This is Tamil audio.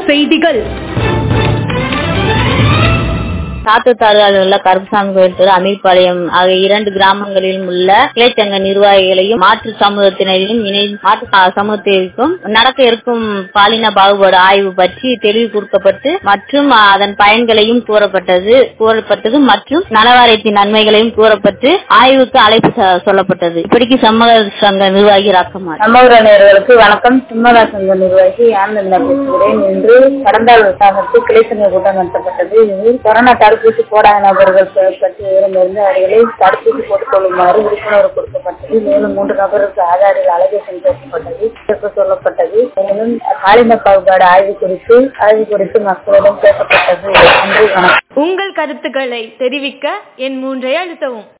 செய்திகள் சாத்தூர் உள்ள கருப்பசாமி கோயில் தெரு அமீர்பாளையம் ஆகிய இரண்டு கிராமங்களிலும் உள்ள கிளைச்சங்க நிர்வாகிகளையும் மாற்று சமூகத்தினரையும் இணைந்து மாற்று ச- சமூகத்திற்கும் நடக்க இருக்கும் பாலின பாகுபாடு ஆய்வு பற்றி தெளிவு கொடுக்கப்பட்டு மற்றும் அதன் பயன்களையும் கூறப்பட்டது கூறப்பட்டது மற்றும் நலவாரியத்தின் நன்மைகளையும் கூறப்பட்டு ஆய்வுக்கு அழைப்பு ச- சொல்லப்பட்டது இப்படிக்கு சமூக சங்க நிர்வாகி ராக்கமார் சமூக நேயர்களுக்கு வணக்கம் சிம்மதா சங்க நிர்வாகி ஆனந்தா பேசுகிறேன் இன்று கடந்தாள் விசாரணைக்கு கிளைச்சங்க கூட்டம் நடத்தப்பட்டது இதில் கொரோனா தடுப்பூசி போடாத நபர்கள் ப- பற்றி விவரமிருந்து அவர்களை தடுப்பூசி போட்டுக் கொள்ளுமாறு விழிப்புணர்வு கொடுக்கப்பட்டது மேலும் மூன்று நபருக்கு ஆதாரில் அலகேஷன் பேசப்பட்டது பேச சொல்லப்பட்டது மேலும் பாலின பாகுபாடு ஆய்வு குறித்து ஆய்வு குறித்து மக்களிடம் பேசப்பட்டது நன்றி வணக்கம் உங்கள் கருத்துக்களை தெரிவிக்க என் மூன்றை அழுத்தவும்